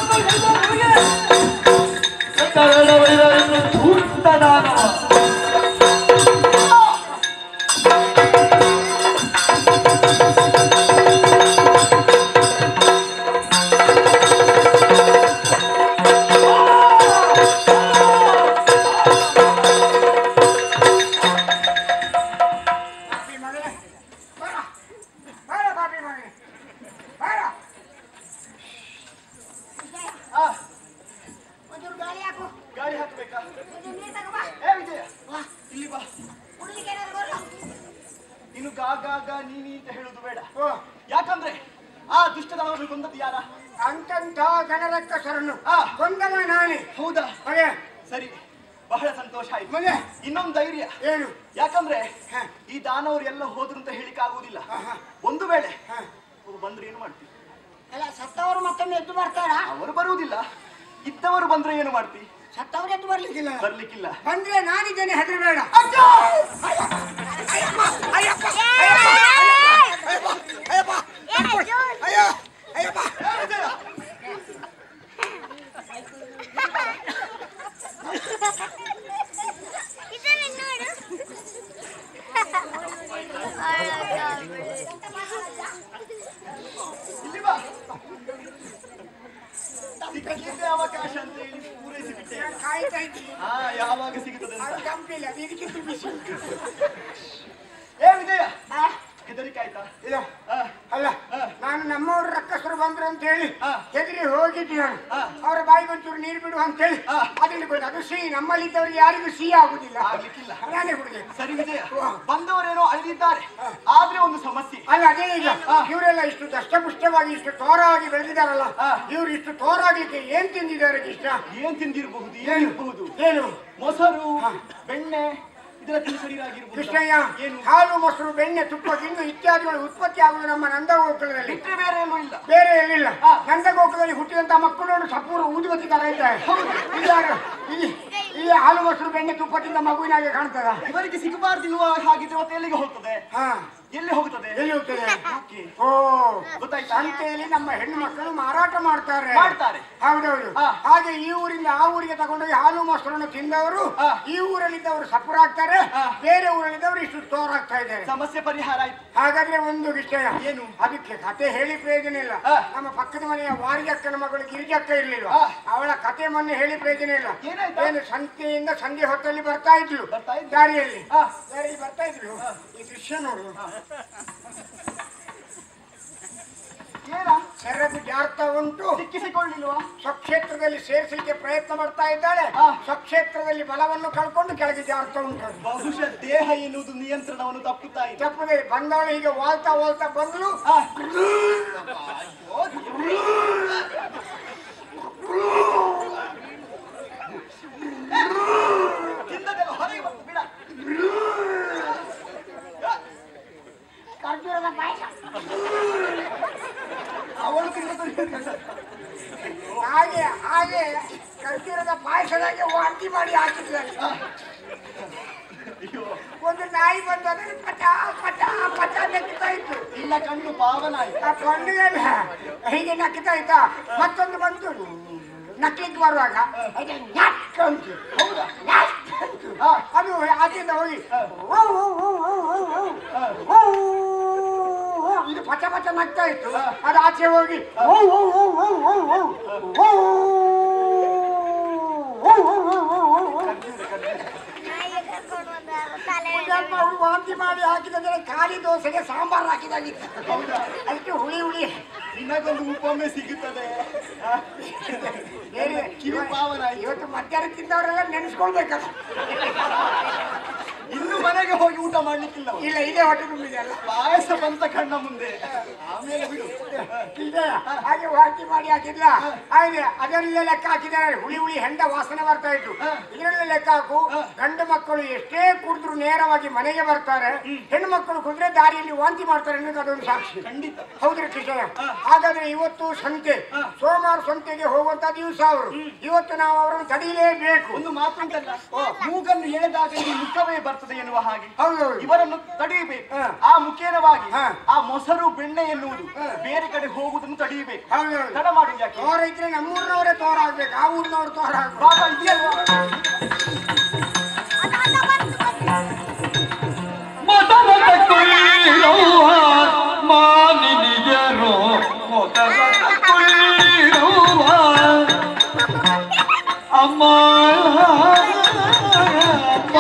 ಕರಡವೈರನು ಧೂರ್ತ ದಾನವ ಪಾಪಿ ಮಗನೇ ಬರ ಬರ ಪಾಪಿ ಮಗನೇ ಬರ ಆ, ಒಂಚೂರು ಗಾಳಿ ಹಾಕು ಗಾಳಿ ಹಾಕ್ಬೇಕಾ ಒಂಚೂರು ನೀರು ತಗೋಬಾ ಏ ವಿಜಯ ವಾ ಇಲ್ಲಿ ಬಾ ಕುಡ್ಲಿಕ್ಕೆ ಏನಾದ್ರು ಬರಲ್ಲ ನೀನು ಗಾ ಗಾ ಗಾ ನೀನಿ ಅಂತ ಹೇಳುದು ಬೇಡ ಓ ಯಾಕಂದ್ರೆ ಆ ದುಷ್ಟದವನು ಕೊಂದದ್ದು ಯಾರ ಅಂತಂತ ಗಣರಕ್ಕಸರನ್ನು ಆ. ಕೊಂದವ ನಾನೇ ಹೌದಾ ಮಗೆ ಸರಿ ಬಹಳ ಸಂತೋಷ ಆಯ್ತು ಮಗೆ ಇನ್ನೊಂದು ಧೈರ್ಯ ಏನು ಯಾಕಂದ್ರೆ ಹ. ಈ ದಾನವರು ಎಲ್ಲ ಹೋದ್ರು ಅಂತ ಹೇಳಿಕ್ ಆಗುದಿಲ್ಲ ಆಹಾ. ಒಂದು ವೇಳೆ ಹ. ಅವ್ರು ಬಂದ್ರೆ ಏನು ಮಾಡ್ತಿ ಅಲ್ಲ ಸತ್ತವರು ಮತ್ತೊಮ್ಮೆ ಎದ್ದು ಬರ್ತಾರಾ ಅವರು ಬರುವುದಿಲ್ಲ ಇದ್ದವರು ಬಂದ್ರೆ ಏನು ಮಾಡ್ತಿ ಸತ್ತವರು ಎದ್ದು ಬರ್ಲಿಕ್ಕಿಲ್ಲ ಬರ್ಲಿಕ್ಕಿಲ್ಲ ಬಂದ್ರೆ ನಾನಿದ್ದೇನೆ ಹೆದರಬೇಡ ಅಯ್ಯೋ ಅಯ್ಯಪ್ಪ ಇಲ್ಲಿ ಬಾ ಸಿಕ್ಕಿದ್ದೆ ಅವಕಾಶ ಅಂತ ಹೇಳಿ ಪೂರೈಸಿ ಬಿಟ್ಟೆ ನಾನು ಕಾಯ್ತಾ ಇದ್ದೀನಿ ಹಾ ಯಾವಾಗ ಸಿಗುತ್ತದೆ ಅದು ಅಂತ ತಂಪಿಲ್ಲ ಇದಕ್ಕಿಂತ ಬಿಸಿ ಉಂಟು. ಏ ವಿಜಯ ಆ, ಹೆದರಿಕೆ ಆಯ್ತಾ ಇಲ್ಲ ಆ, ಅಲ್ಲ ಆ. ನಾನು ನಮ್ಮವ್ರ ರಕ್ಕಸರು ಬಂದ್ರು ಅಂತ ಹೇಳಿ ಆ. ಹೆದರಿ ಹೋಗಿದ್ದೆ ನಾನು ಆ. ಅವರ ಬಾಯಿಗೆ ಒಂಚೂರು ನೀರು ಬಿಡು ಅಂತ ಹೇಳಿ ಆ. ಅದನ್ನು ಕೊಡಿ ಅದು ಸಿಹಿ ನಮ್ಮಲ್ಲಿದ್ದವ್ರಿಗೆ ಯಾರಿಗೂ ಸಿಹಿ ಆಗುದಿಲ್ಲ ಆಗ್ಲಿಕ್ಕಿಲ್ಲ ನಾನೇ ಹುಡುಗಿ ಸರಿ ವಿಜಯ ವಾ. ಬಂದವರೇನೋ ಅಳಿದಿದ್ದಾರೆ ಆದ್ರೆ ಒಂದು ಸಮಸ್ಯೆ ಅಲ್ಲ ಅದೇ ಈಗ ಆ. ಇವರೆಲ್ಲ ಇಷ್ಟು ದಷ್ಟಪುಷ್ಟವಾಗಿ ಇಷ್ಟು ತೋರವಾಗಿ ಬೆಳೆದಿದ್ದಾರಲ್ಲ ಆ. ಇವ್ರು ಇಷ್ಟು ತೋರಾಗ್ಲಿಕ್ಕೆ ಏನ್ ತಿಂದಿದ್ದಾರೆ ಇಷ್ಟ ಏನ್ ತಿಂದಿರಬಹುದು ಏನಿರಬಹುದು ಏನು ಮೊಸರು ಹಾ. ಬೆಣ್ಣೆ ಇದರ ತಿನಿಸಡಿರಾಗಿರ್ಬೋದು ಕೃಷ್ಣಯ್ಯ ಏನು ಹಾಲು ಮೊಸರು ಬೆಣ್ಣೆ ತುಪ್ಪ ಗಿಣ್ಣು ಇತ್ಯಾದಿಗಳು ಉತ್ಪತ್ತಿ ಆಗುವುದು ನಮ್ಮ ನಂದಗೋಕುಲದಲ್ಲಿ ಬಿಟ್ರೆ ಬೇರೆ ಏನೂ ಇಲ್ಲ ಬೇರೆ ಎಲ್ಲಿಲ್ಲ ಹಾ. ನಂದಗೋಕುಲದಲ್ಲಿ ಹುಟ್ಟಿದಂತ ಮಕ್ಕಳು ಸಪೂರ ಊದುಬತ್ತಿ ತರ ಇದ್ದಾರೆ ಇದ್ಯಾರು? ಇಲ್ಲಿ ಇಲ್ಲಿ ಹಾಲು ಮೊಸರು ಬೆಣ್ಣೆ ತುಪ್ಪ ತಿಂದ ಮಗುವಿನಾಗೆ ಕಾಣ್ತದ ಇವರಿಗೆ ಸಿಗಬಾರ್ದಿಲ್ವಾ ಹಾಗಿದ್ರೆ ಮತ್ತೆ ಎಲ್ಲಿಗೆ ಹೋಗ್ತದೆ ಹಾ ಎಲ್ಲಿ ಹೋಗ್ತದೆ ಎಲ್ಲಿ ಹೋಗ್ತದೆ ಯಾಕೆ? ಓ ಗೊತ್ತಾಯ್ತಾ ಸಂತೆಯಲ್ಲಿ ನಮ್ಮ ಹೆಣ್ಣು ಮಕ್ಕಳು ಮಾರಾಟ ಮಾಡ್ತಾರೆ ಮಾಡ್ತಾರೆ. ಹೌದೌದು ಹಾ. ಹಾಗೆ ಈ ಊರಿಂದ ಆ ಊರಿಗೆ ತಗೊಂಡೋಗಿ ಹಾಲು ಮೊಸರನ್ನು ತಿಂದವರು ಹಾ. ಈ ಊರಲ್ಲಿದ್ದವರು ಸಪುರಾಗ್ತಾರೆ ಹಾ. ಬೇರೆ ಊರಲ್ಲಿದ್ದವರು ಇಷ್ಟು ತೋರಾಗ್ತಾ ಇದ್ದಾರೆ ಸಮಸ್ಯೆ ಪರಿಹಾರ ಆಯ್ತು ಹಾಗಾದ್ರೆ ಒಂದು ವಿಷಯ ಏನು? ಅದಕ್ಕೆ ಕತೆ ಹೇಳಿ ಪ್ರಯೋಜನ ಇಲ್ಲ ಹಾ. ನಮ್ಮ ಪಕ್ಕದ ಮನೆಯ ವಾರಿಯಕ್ಕನ ಮಗಳು ಗಿರಿಜಕ್ಕ ಇರ್ಲಿಲ್ವಾ ಹಾ. ಅವಳ ಕತೆ ಮೊನ್ನೆ ಹೇಳಿ ಪ್ರಯೋಜನ ಇಲ್ಲ ಏನಾಯ್ತು? ಏನು ಸಂತೆಯಿಂದ ಸಂಜೆ ಹೊತ್ತಲ್ಲಿ ಬರ್ತಾ ಇದ್ಲು ಬರ್ತಾ ಇದ್ಲು? ದಾರಿಯಲ್ಲಿ ಹಾ. ದಾರಿಯಲ್ಲಿ ಬರ್ತಾ ಇದ್ಲು ಈ ದೃಶ್ಯ ನೋಡು ಏನ ಸೆರಗು ಜಾರ್ತಾ ಉಂಟು ಸಿಕ್ಕಿಸಿಕೊಳ್ಳಿಲ್ವಾ ಸ್ವಕ್ಷೇತ್ರದಲ್ಲಿ ಸೇರಿಸಲಿಕ್ಕೆ ಪ್ರಯತ್ನ ಮಾಡ್ತಾ ಇದ್ದಾಳೆ ಹಾ. ಸ್ವಕ್ಷೇತ್ರದಲ್ಲಿ ಬಲವನ್ನು ಕಳ್ಕೊಂಡು ಕೆಳಗೆ ಜಾರ್ತಾ ಉಂಟು ಅದು. ಬಹುಶಃ ದೇಹ ಎನ್ನುವುದು ನಿಯಂತ್ರಣವನ್ನು ತಪ್ಪುತ್ತಾ ಇದೆ ತಪ್ಪದೆ ಬಂದವಳು ಹೀಗೆ ವಾಲ್ತಾ ವಾಲ್ತಾ ಬಂದ್ಲು ಆ. ತಿಂದದೆಲ್ಲ ಹೊರಗೆ ಬಂತು ಬಿಡ ಖರ್ಜೂರದ ಪಾಯಸ ಅವಳು ತಿಂದದ್ದು ಹಾಗೆ ಹಾಗೆ ಖರ್ಜೂರದ ಪಾಯಸದಾಗೆ ವಾಂತಿ ಮಾಡಿ ಹಾಕಿದ್ಲಲ್ಲಿ ಅಯ್ಯೋ ಒಂದು ನಾಯಿ ಬಂದು ಅದನ್ನು ಪಟ ಪಟ ಪಟ ನೆಕ್ಕಿತಾ ಇತ್ತು ನಿನ್ನ ಕಣ್ಣು ಪಾವನ ಆಯ್ತು ಆ ಕೊಂಡಿಗೆಲ್ಲ ಹೀಗೆ ನಕ್ಕಿತಾ ಇತ್ತ ಮತ್ತೊಂದು ಬಂತು ನಕ್ಲಿಕ್ಕೆ ಬರುವಾಗ ಅದು ನಕ್ ಅಂತು. ಹೌದಾ ನಕ್ ಅಂತು. ಹಾ. ಅದು ಆಚೆಯಿಂದ ಹೋಗಿ ಹಾ. ಓ, ಓ, ಓ, ಓ, ಓ, ಓ. ಓ, ಓ, ಇದು ಪಚ ಪಚ ನಗ್ತಾ ಇತ್ತು ಹಾ. ಅದು ಆಚೆ ಹೋಗಿ ಓ, ಓ, ಓ, ಓ, ಓ, ಓ. ಓ, ಓ, ಓ, ಓ, ಓ, ಓ. ನಾಯಿಗೆ ಕರ್ಕೊಂಡು ಬಂದಾರ ತಲೆ ಸ್ವಲ್ಪ ಅವಳು ವಾಂತಿ ಮಾಡಿ ಹಾಕಿದ್ರೆ ಖಾಲಿ ದೋಸೆಗೆ ಸಾಂಬಾರ್ ಹಾಕಿದಾಗಿತ್ತು ಹೌದಾ ಅದಕ್ಕೆ ಹುಳಿ ಹುಳಿ ನಿನಗೊಂದು ಉಪಮೆ ಸಿಗುತ್ತದೆ ಆ? ಬೇರೆ ಕಿವಿ ಪಾವನ ಆಯ್ತು ಇವತ್ತು ಮಧ್ಯಾಹ್ನ ತಿಂದವರೆಲ್ಲ ನೆನೆಸ್ಕೊಳ್ಬೇಕಲ್ಲ ಇನ್ನು ಮನೆಗೆ ಹೋಗಿ ಊಟ ಮಾಡ್ಲಿಕ್ಕಿಲ್ಲ ಅವ್ರು. ಇಲ್ಲ ಇದೇ ಹೊಟ್ಟೆ ತುಂಬಿದೆ ಅಲ್ಲ ಪಾಯಸ ಬಂತ ಕಣ್ಣ ಮುಂದೆ ಆಮೇಲೆ ಬಿಡು ಇದೆ ಹಾಗೆ ವಾಂತಿ ಮಾಡಿ ಹಾಕಿದ್ಲ ಹಾಗೆ ಅದರಲ್ಲೇ ಲೆಕ್ಕ ಹಾಕಿದ್ದಾರೆ ಹುಳಿ ಹುಳಿ ಹೆಂಡ ವಾಸನೆ ಬರ್ತಾ ಇತ್ತು ಇದರಲ್ಲೇ ಲೆಕ್ಕ ಹಾಕು ಗಂಡು ಮಕ್ಕಳು ಎಷ್ಟೇ ಕುಡಿದ್ರು ನೇರವಾಗಿ ಮನೆಗೆ ಬರ್ತಾರೆ ಹೆಣ್ಣು ಮಕ್ಕಳು ಕುದ್ರೆ ದಾರಿಯಲ್ಲಿ ವಾಂತಿ ಮಾಡ್ತಾರೆ ಅನ್ನೋದು ಅದೊಂದು ಸಾಕ್ಷಿ ಖಂಡಿತ ಹೌದ್ರಿ ಕಿಶಯ ಹಾಗಾದ್ರೆ ಇವತ್ತು ಸಂತೆ ಸೋಮವಾರ ಸಂತೆಗೆ ಹೋಗುವಂತ ದಿವಸ ಅವರು ಇವತ್ತು ನಾವು ಅವರನ್ನು ತಡೆಯಲೇಬೇಕು ಒಂದು ಮಾತುಂಟಲ್ಲ ಮೂಗನ್ನು ಎಳೆದಾಗ ಈ ಮುಖವೇ ಬರ್ತದೆ ಎನ್ನುವ ಇರುವ ಹಾಗೆ ಹೌದೌದು. ಇವರನ್ನು ತಡೆಯಬೇಕು ಹ. ಆ ಮುಖೇನವಾಗಿ ಹ. ಆ ಮೊಸರು ಬೆಣ್ಣೆ ಎನ್ನುವುದು ಹ. ಬೇರೆ ಕಡೆ ಹೋಗುವುದನ್ನು ತಡೆಯಬೇಕು ಹೌದೌದು. ತಡ ಮಾಡಿ ಯಾಕೆ ತೋರ ಇದ್ರೆ ನಮ್ಮೂರಿನವರೇ ತೋರ ಆಗ್ಬೇಕು ಆ ಊರಿನವ್ರು ತೋರ ಆಗ್ಬೇಕು ಬಾಬಾ ಇದೆಯಲ್ವಾ ಅದ ಅದ ಬಂತು ಬಂತು ಮೊದಲದ ಕುಳ್ಳಿರುವ ಮಾನಿನಿಯರು ಮೊದಲದ ಕುಳ್ಳಿರುವ ಅಮ್ಮ ಅಮ್ಮ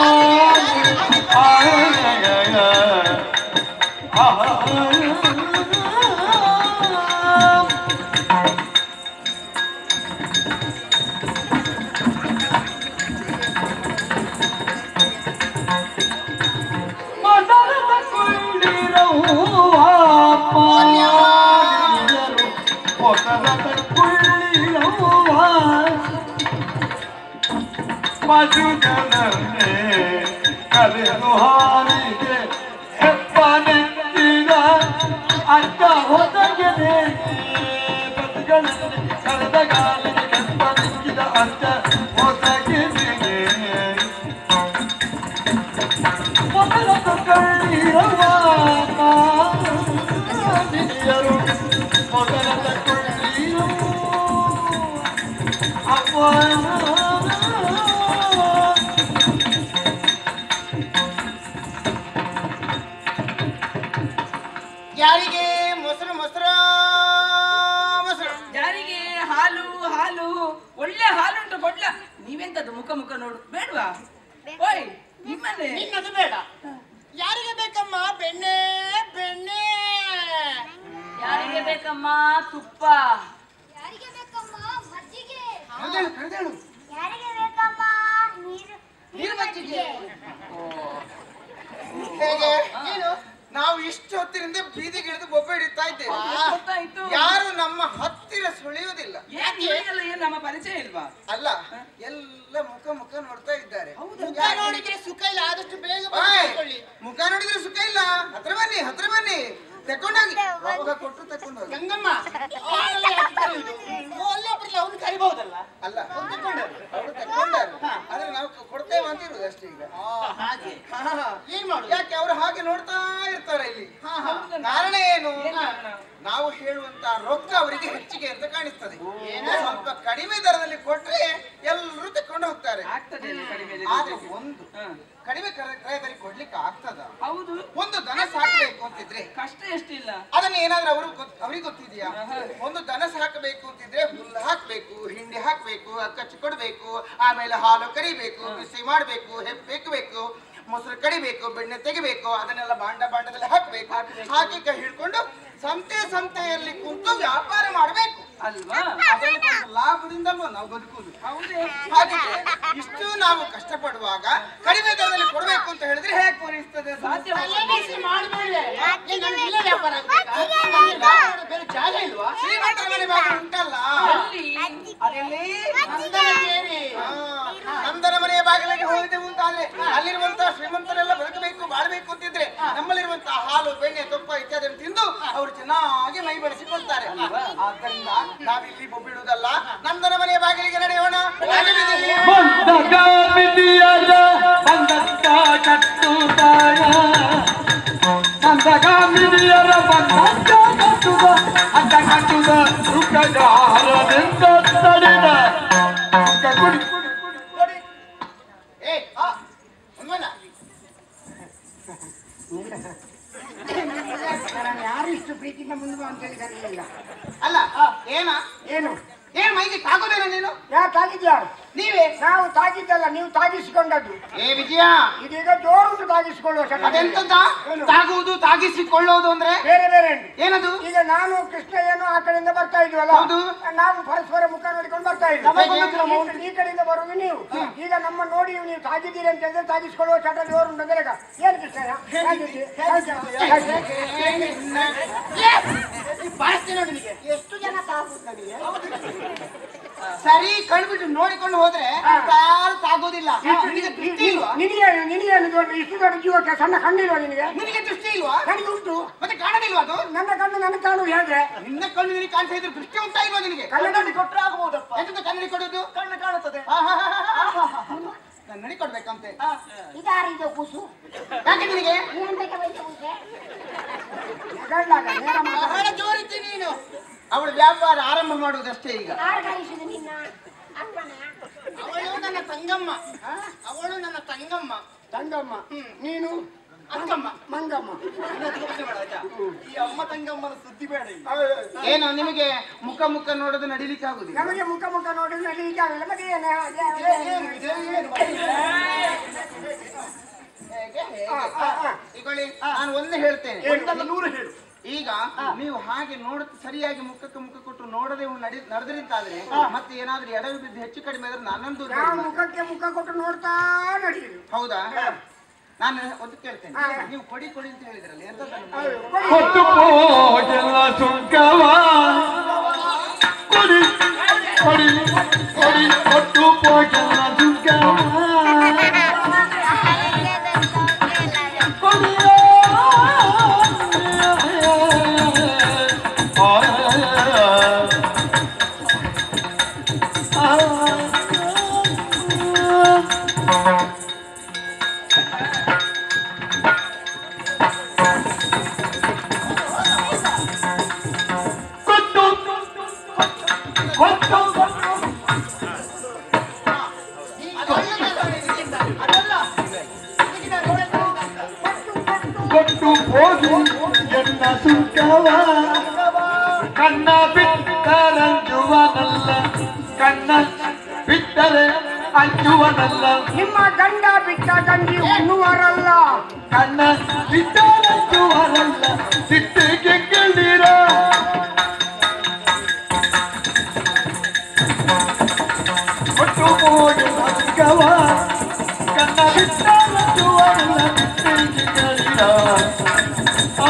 ಮೊದಲದ ಕುಳ್ಳಿರುವ ಮಾನಿನಿಯರು ಮೊದಲದ ಕುಳ್ಳಿರುವ ಮಧುಜನನ್ನೇ ಕರೆದು ಹಾರಿಗೆ ಹೆಪ್ಪನೆತ್ತಿದ ಅಡ್ಡ ಹೊದಗಿದೆ ಬದುಗಳಲ್ಲಿ ಕರೆದ ಗಾಲಿಗೆ ಹೆಪ್ಪನೆತ್ತಿದ ಅಡ್ಡ ಹೊದಗಿದೆ ಮೊದಲದ ಕಳ್ಳಿರುವ ಮಾನಿನಿಯರು ಮೊದಲದ ಕೊಳ್ಳಿರುವ ಅಪ್ಪ ಯಾರಿಗೆ ಮೊಸರು ಮೊಸರು ಮೊಸರು ಯಾರಿಗೆ ಹಾಲು ಹಾಲು ಒಳ್ಳೆ ಹಾಲುಂಟು ಕೊಡ್ಲ ನೀವೆಂತದ್ದು ಮುಖ ಮುಖ ನೋಡು ಬೇಡ್ವಾ ಓಯ್ ನಿಮ್ಮನೆ ನಿನ್ನದು ಬೇಡ ಯಾರಿಗೆ ಬೇಕಮ್ಮ ಬೆಣ್ಣೆ ಬೆಣ್ಣೆ ಯಾರಿಗೆ ಬೇಕಮ್ಮ ತುಪ್ಪ ಯಾರಿಗೆ ಬೇಕಮ್ಮ ಮಜ್ಜಿಗೆ ಕರೆದೇಳು ಕರೆದೇಳು ಯಾರಿಗೆ ಬೇಕಮ್ಮ ನೀರು ನೀರು ಮಜ್ಜಿಗೆ ಹೇಗೆ ಏನು ನಾವು ಇಷ್ಟು ಹೊತ್ತಿನಿಂದ ಬೀದಿಗೆ ಇಳಿದು ಬೊಬ್ಬೆ ಹಿಡಿತಾ ಇದ್ದೇವೆ ಗೊತ್ತಾಯ್ತು ಯಾರು ನಮ್ಮ ಹತ್ತಿರ ಸುಳಿಯುವುದಿಲ್ಲ ಏನ್ ನಿಮಗೆಲ್ಲ ಏನ್ ನಮ್ಮ ಪರಿಚಯ ಇಲ್ವಾ ಅಲ್ಲ ಎಲ್ಲ ಮುಖ ಮುಖ ನೋಡ್ತಾ ಇದ್ದಾರೆ ಹೌದಾ? ಯಾಕೆ ನೋಡಿದ್ರೆ ಸುಖ ಇಲ್ಲ ಆದಷ್ಟು ಬೇಗ ಮುಖ ನೋಡಿದ್ರೆ ಸುಖ ಇಲ್ಲ ಹತ್ರ ಬನ್ನಿ ಹತ್ರ ಬನ್ನಿ ತಕೊಂಡೋಗಿ ರೊಕ್ಕ ಕೊಟ್ಟು ತಕೊಂಡೋಗಿ ಗಂಗಮ್ಮ ಅವಾಗಲೇ ಯಾಕೆ ಕರೆಯುವುದು? ಓ, ಅಲ್ಲೇ ಬಿಡ್ಲಿ ಅವ್ನು ಕರಿಬಹುದಲ್ಲ ಅಲ್ಲ ಅವರು ತಕೊಂಡಾರು ಆದ್ರೆ ನಾವು ಕೊಡ್ತೇವೆ ಅಂತ ಇರುದು ಅಷ್ಟೇ ಈಗ ಆ, ಹಾಗೆ ಹಾ, ಹಾ. ಏನ್ ಮಾಡುದು? ಯಾಕೆ ಅವರು ಹಾಗೆ ನೋಡ್ತಾ ಇರ್ತಾರೆ ಇಲ್ಲಿ ಹಾ, ಹಾ. ಕಾರಣ ಏನು ಏನ್ ಕಾರಣ? ನಾವು ಹೇಳುವಂತ ರೊಕ್ಕ ಅವರಿಗೆ ಹೆಚ್ಚಿಗೆ ಅಂತ ಕಾಣಿಸ್ತದೆ ಸ್ವಲ್ಪ ಕಡಿಮೆ ದರದಲ್ಲಿ ಕೊಟ್ರೆ ಎಲ್ಲರೂ ತಕೊಂಡು ಹೋಗ್ತಾರೆ ಆಗ್ತದೆ ಅಲ್ಲ ಕಡಿಮೆ ಆದ್ರೆ ಒಂದು ಹಾ. ಕಡಿಮೆ ಕ್ರಯ- ಕ್ರಯದಲ್ಲಿ ಕೊಡ್ಲಿಕ್ಕೆ ಆಗ್ತದ ಹೌದು ಒಂದು ದನ ಸಾಕಬೇಕು ಅಂತಿದ್ರೆ ಕಷ್ಟ ಎಷ್ಟಿಲ್ಲ ಅದನ್ನ ಏನಾದ್ರೂ ಅವರು ಅವ್ರಿಗೆ ಗೊತ್ತಿದೆಯಾ ಆಹಾ. ಒಂದು ದನ ಸಾಕಬೇಕು ಅಂತಿದ್ರೆ ಹುಲ್ಲು ಹಾಕ್ಬೇಕು ಹಿಂಡಿ ಹಾಕ್ಬೇಕು ಅಕ್ಕಚ್ಚು ಕೊಡ್ಬೇಕು ಆಮೇಲೆ ಹಾಲು ಕರಿಬೇಕು ಬಿಸಿ ಮಾಡ್ಬೇಕು ಹೆಪ್ಪು ಬೇಕು ಮೊಸರು ಕಡಿಬೇಕು ಬೆಣ್ಣೆ ತೆಗಿಬೇಕು ಅದನ್ನೆಲ್ಲ ಬಾಂಡ ಬಾಂಡದಲ್ಲಿ ಹಾಕ್ಬೇಕು ಹಾಕಿ ಕೈ ಹಿಡ್ಕೊಂಡು ಸಂತೆ ಸಂತೆಯಲ್ಲಿ ಕುಂತು ವ್ಯಾಪಾರ ಮಾಡಬೇಕು ಅಲ್ವಾ ಅದರಲ್ಲಿ ಬಂದ ಲಾಭದಿಂದಲ್ವಾ ನಾವು ಬದುಕುದು ಹೌದೇ ಹಾಗಿದ್ರೆ ಇಷ್ಟು ನಾವು ಕಷ್ಟಪಡುವಾಗ ಕಡಿಮೆ ದರದಲ್ಲಿ ಕೊಡ್ಬೇಕು ಅಂತ ಹೇಳಿದ್ರೆ ಹೇಗೆ ಪೂರೈಸ್ತದೆ ಅದು? ಸಾಧ್ಯ ತಲೆಬಿಸಿ ಮಾಡ್ಬೇಡಿ. ಏನ್ ನಮ್ಗೆ ಇಲ್ಲೇ ವ್ಯಾಪಾರ ಆಗ್ಬೇಕಾ? ಮಜ್ಜಿಗೆ ನಮ್ಗೆ ವ್ಯಾಪಾರ ಬೇರೆ ಜಾಗ ಇಲ್ವಾ ಶ್ರೀಮಂತರ ಮನೆ ಬಾಗಿಲು ಉಂಟಲ್ಲ ಅಲ್ಲಿ ಅದೆಲ್ಲಿ ನಂದನಗೇರಿ. ಹಾ, ನಂದನ ಮನೆಯ ಬಾಗಿಲಿಗೆ ಹೋಗಿದ್ದೆವು ಅಂತಾದ್ರೆ ಅಲ್ಲಿರುವಂತಹ ಶ್ರೀಮಂತರೆಲ್ಲ ಬದುಕಬೇಕು ಬಾಳ್ಬೇಕು ಅಂತಿದ್ರೆ ನಮ್ಮಲ್ಲಿರುವಂತಹ ಹಾಲು ಬೆಣ್ಣೆ ತುಪ್ಪ ಇತ್ಯಾದಿಯನ್ನು ತಿಂದು ಅವರು ಚೆನ್ನಾಗಿ ಮೈ ಬೆಳೆಸಿಕೊಳ್ತಾರೆ ಆದ್ದರಿಂದ ನಾವಿಲ್ಲಿ ಬೊಬ್ಬಿಡುವುದಲ್ಲ ನಂದನ ಮನೆಯ ಬಾಗಿಲಿಗೆ ನಡೆಯೋಣ ರಾಜಬೀದಿಗೆ. ಮಂದಗಾಮಿನಿಯರ ಬಂದಂತ ಕಟ್ಟುತ್ತಾಯ ಮಂದಗಾಮಿನಿಯರ ಬಂದಂತ ಕಟ್ಟುದ ಅಡ್ಡ ಕಟ್ಟುದ ಸುಖಗಾರದಿಂದ ತಡಿದ ಸುಖ ಕುಡಿ ನೋಡಿ. ಏ, ಆ, ಹನುಮಣ್ಣ, ನಾನು ಯಾರು ಇಷ್ಟು ಪ್ರೀತಿಯಿಂದ ಮುಂದೆ ಬಾ ಅಂತ ಹೇಳಿ ಕರೀಲಿಲ್ಲ ಅಲ್ಲ ಏನ ಏನು ಏನ್ ಮೈಗೆ ತಾಗೋದೇನ ನೀನು ಯಾರು ತಾಗಿದ್ಯಾರು ನೀವೇ ನಾವು ತಾಗಿದ್ದಲ್ಲ ನೀವು ತಾಗಿಸಿಕೊಂಡದ್ದು ಏ ವಿಜಯ ಇದೀಗ ಜೋರುಂಟು ತಾಗಿಸಿಕೊಳ್ಳುವ ಚಟ. ಅದೆಂತದ ಏನು? ತಾಗುವುದು ತಾಗಿಸಿಕೊಳ್ಳೋದು ಅಂದ್ರೆ ಬೇರೆ ಬೇರೆ ಉಂಟು ಏನದು ಈಗ ನಾನು ಕೃಷ್ಣ ಏನು ಆ ಕಡೆಯಿಂದ ಬರ್ತಾ ಇದ್ವಲ್ಲ ಹೌದು. ನಾವು ಪರಸ್ಪರ ಮುಖ ನೋಡಿಕೊಂಡು ಬರ್ತಾ ನಮಗೊಂದು ಇದ್ವಿ ಕ್ರಮ ಈ- ಈ ಕಡೆಯಿಂದ ಬರುವುದು ನೀವು ಈಗ ನಮ್ಮ ನೋಡಿ ನೀವು ತಾಗಿದ್ದೀರಿ ಅಂತ ಹೇಳಿದ್ರೆ ತಾಗಿಸಿಕೊಳ್ಳುವ ಚಟ ಜೋರು ಉಂಟು ಅಂದ್ರೆ ಈಗ ಏನು ಕೃಷ್ಣಯ್ಯ ಹೇಗಿದ್ದೀರಿ? ಹೇಗೆ? ಹೇಗೆ? ಈ ಬಾಯಿಸ್ತೆ ನೋಡಿ ನಿನಗೆ. ಎಷ್ಟು ಜನ ತಾಗುದು ನನಗೆ ಸರಿ ಕಣ್ಬಿಟ್ಟು ನೋಡಿಕೊಂಡು ಹೋದ್ರೆ ಯಾರು ತಾಗೋದಿಲ್ಲ ನಿನಗೆ ದೃಷ್ಟಿ ಇಲ್ವಾ ನಿನಗೆ ನಿನಗೆ ದೊಡ್ಡ ಇಷ್ಟು ದೊಡ್ಡ ಜೀವಕ್ಕೆ ಸಣ್ಣ ಕಣ್ಣಿಲ್ವಾ ನಿನಗೆ ನಿನಗೆ ದೃಷ್ಟಿ ಇಲ್ವಾ ನನಗೆ ಉಂಟು ಮತ್ತೆ ಕಾಣದಿಲ್ವಾ ಅದು ನನ್ನ ಕಣ್ಣು ನನಗೆ ಕಾಣುವುದು ಹೇಗೆ ನಿನ್ನ ಕಣ್ಣು ನಿನಗೆ ಕಾಣ್ತಾ ಇದ್ರೆ ದೃಷ್ಟಿ ಉಂಟಾ ಇಲ್ವಾ ನಿನಗೆ ಕನ್ನಡ ಕೊಟ್ರೆ ಆಗ್ಬೋದಪ್ಪ ಎಂತದ ಕನ್ನಡಿ ಕೊಡೋದು ಕಣ್ಣು ಕಾಣುತ್ತದೆ ಆ, ಹಾ, ಹಾ, ಹಾ, ಹಾ. ಕನ್ನಡಿ ಕೊಡ್ಬೇಕಂತೆ ಇದಾರಿದು ಕೂಸು ಯಾಕೆ ನಿನಗೆ ಏನ್ ಬೇಕಾ ಬೈತ ಕೂಸೆ ಜಗಳಾಗ ನೇರ ಮಾತಾಡು. ಬಹಳ ಜೋರಿದ್ದಿ ನೀನು ಅವಳು ವ್ಯಾಪಾರ ಆರಂಭ ಮಾಡುವುದಷ್ಟೇ ಈಗ ಯಾರು ಕಳಿಸಿದ ನಿನ್ನ ಅಪ್ಪನ ಅವಳು ನನ್ನ ತಂಗಮ್ಮ ಅವಳು ನನ್ನ ತಂಗಮ್ಮ ತಂಗಮ್ಮ ನೀನು ಅಕ್ಕಮ್ಮ ಮಂಗಮ್ಮ ಈ ಅಮ್ಮ ತಂಗಮ್ಮನ ಸುದ್ದಿ ಬೇಡ ಈಗ. ಏನು ನಿಮಗೆ ಮುಖ ಮುಖ ನೋಡೋದು ನಡಿಲಿಕ್ಕೆ ಆಗುದಿಲ್ಲ ನಮಗೆ ಮುಖ ಮುಖ ನೋಡಿ ನಡೀಲಿಕ್ಕೆ ಆಗಲ್ಲ ಮತ್ತೆ ಏನು ಏನು ಇದೆ ಏನು ಹೇಗೆ ಹೇಗೆ ಆ, ಆ, ಆ. ಈಗೊಳ್ಳಿ ನಾನು ಒಂದೇ ಹೇಳ್ತೇನೆ ಒಂದಲ್ಲ ನೂರು ಹೇಳು ಈಗ ನೀವು ಹಾಗೆ ನೋಡ ಸರಿಯಾಗಿ ಮುಖಕ್ಕೆ ಮುಖ ಕೊಟ್ಟು ನೋಡದೆ ನಡಿ ನಡೆದ್ರಿಂತಾದ್ರೆ ಮತ್ತೆ ಏನಾದ್ರೂ ಎಡವಿ ಬಿದ್ದು ಹೆಚ್ಚು ಕಡಿಮೆ ಆದ್ರೆ ನನ್ನನ್ನು ದೂರ ನಾವು ಮಾಡಿ. ಮುಖಕ್ಕೆ ಮುಖ ಕೊಟ್ಟು ನೋಡ್ತಾ ನಡೀರಿ ಹೌದಾ ನಾನು ಒಂದು ಕೇಳ್ತೇನೆ ಹಾ. ನೀವು ಕೊಡಿ ಕೊಡಿ ಅಂತ ಹೇಳಿದ್ರಲ್ಲ ಎಂತದನ್ನು ಕೊಟ್ಟು ಹೋಗೆಲ್ಲ ಸುಂಕವ ಕೊಡಿ ಕೊಡಿ ಕೊಡಿ ಕೊಟ್ಟು ಹೋಗೆಲ್ಲ ಸುಂಕವ ಕೊಡಿಯೋ ಕೊಟ್ಟು ಕೊಟ್ಟು ಕೊಟ್ಟು ಹೋಗಿ ಎನ್ನ ಸುಖವ ಕಣ್ಣ ಬಿಟ್ಟರಂಜುವನಲ್ಲ ಕಣ್ಣ ಬಿಟ್ಟರೆ ಅಂಜುವನಲ್ಲ ನಿಮ್ಮ ಗಂಡ ಬಿಟ್ಟ ಗಂಜಿ ಉಣ್ಣುವರಲ್ಲ ಕಣ್ಣ ಬಿಟ್ಟರಂಜುವನಲ್ಲ ಸಿಟ್ಟಿಗೆ ಗೆಲ್ಲಿರ ಕೊಟ್ಟು ಹೋಗಿ ಸುಖವ ಕಣ್ಣ ಬಿಟ್ಟರಂಜುವನಲ್ಲ ಸಿಟ್ಟಿಗೆ ಗೆಲ್ಲಿರ ಆ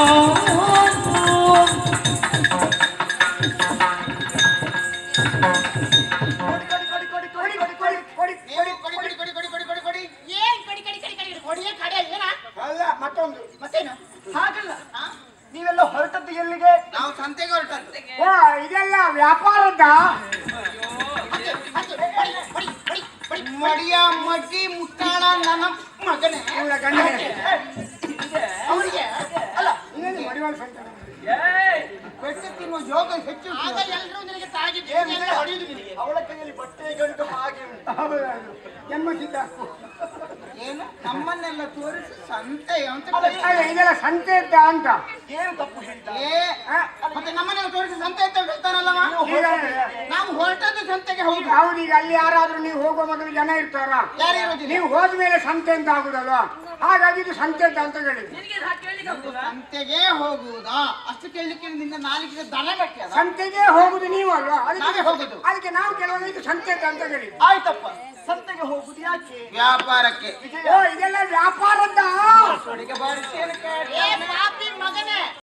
ಕೊಡಿ ಕೊಡಿ ಕೊಡಿ ಕೊಡಿ ಕೊಡಿ ಕೊಡಿ ಕೊಡಿ ನೀವು ಕೊಡಿ ಕೊಡಿ ಕೊಡಿ ಕೊಡಿ ಕೊಡಿ ಕೊಡಿ ಕೊಡಿ ಏನ್ ಕಡಿ ಕಡಿ ಕಡಿ ಕಡಿ ಕೊಡಿಯೇ ಕಡೆ ಏನ ಅಲ್ಲ ಮತ್ತೊಂದು ಮತ್ತೇನು ಹಾಗಲ್ಲ ನೀವೆಲ್ಲ ಹೊರಟದ್ದು ಎಲ್ಲಿಗೆ ನಾವು ಸಂತೆಗೆ ಹೊರಟದ್ದು ಓ ಇದೆಲ್ಲ ವ್ಯಾಪಾರದ ಮತ್ತೆ ಕೊಡಿ ಕೊಡಿ ಕೊಡಿ ಕೊಡಿ ಮಡಿಯ ಮಡ್ಡಿ ಮುಟ್ಟಾಳ ನನ್ನ ಮಗನೇ ಇವಳ ಗಂಡನೇ ಅವರಿಗೆ ಅಲ್ಲ ಇನ್ನೇನು ಮಡಿವಾಳ ಸಂತಾನ ಬೆಟ್ಟ ತಿನ್ನುವ ಯೋಗ ಹೆಚ್ಚು ಆಗ ಎಲ್ರೂ ನಿನಗೆ ತಾಗಿ ಏನಿದೆ? ಹೊಡೆಯುದು ನಿನಗೆ ಅವಳ ಕೈಯಲ್ಲಿ ಬಟ್ಟೆ ಗಂಟು ಹಾಗೆ ಉಂಟು ಹೌದೌದು. ಜನ್ಮಸಿದ್ಧ ಏನು ನಮ್ಮನ್ನೆಲ್ಲ ತೋರಿಸಿ ಸಂತೆ ಅಂತ ಅಲ್ಲ, ಇದೆಲ್ಲ ಸಂತೆ ಇದ್ದ ಅಂತ ಏನು ತಪ್ಪು ಹೇಳಿದ ಏ ಮತ್ತೆ ನಮ್ಮನ್ನೆಲ್ಲ ತೋರಿಸಿ ಸಂತೆ ಅಂತ ಹೇಳ್ತಾನಲ್ಲವ ಈಗ ನಾವು ಹೊರಟದ್ದು ಸಂತೆಗೆ ಹೌದು ಹೌದು ಈಗ ಅಲ್ಲಿ ಯಾರಾದ್ರೂ ನೀವು ಹೋಗೋ ಮೊದಲು ಜನ ಇರ್ತಾರ ಯಾರು ಇರೋದಿಲ್ಲ ನೀವು ಹೋದ್ಮೇಲೆ ಸಂತೆ ಅಂತ ಆಗುದಲ್ವಾ ಹಾಗಾಗಿ ಇದು ಸಂತೆ ಅಂತ ಅಂತ ಹೇಳಿ ನಿನಗೆ ಇದು ಹಾಗೆ ಕೇಳಲಿಕ್ಕೆ ಆಗ್ತದಾ? ಸಂತೆಗೆ ಹೋಗುವುದಾ ಅಷ್ಟು ಕೇಳಲಿಕ್ಕೆ ನಿನ್ನ ನಾಲಿಗೆ ದನ ಗಟ್ಟಿ ಅದ ಸಂತೆಗೆ ಹೋಗುದು ನೀವು ಅಲ್ವಾ ನಾವೇ ಅದಕ್ಕೆ ಹೋಗುದು ಅದಕ್ಕೆ ನಾವು ಕೆಲವೊಂದು ಇದು ಸಂತೆ ಅಂತ ಅಂತ ಹೇಳಿ ಆಯ್ತಪ್ಪ ಸಂತೆಗೆ ಹೋಗುದು ಯಾಕೆ ವ್ಯಾಪಾರಕ್ಕೆ ಓ ಇದೆಲ್ಲ ವ್ಯಾಪಾರದ ಕೊಡಿಗೆ ಬಾರಿಸಿ ಏನಕ್ಕೆ? ಏ ಪಾಪಿ ಮಗನೇ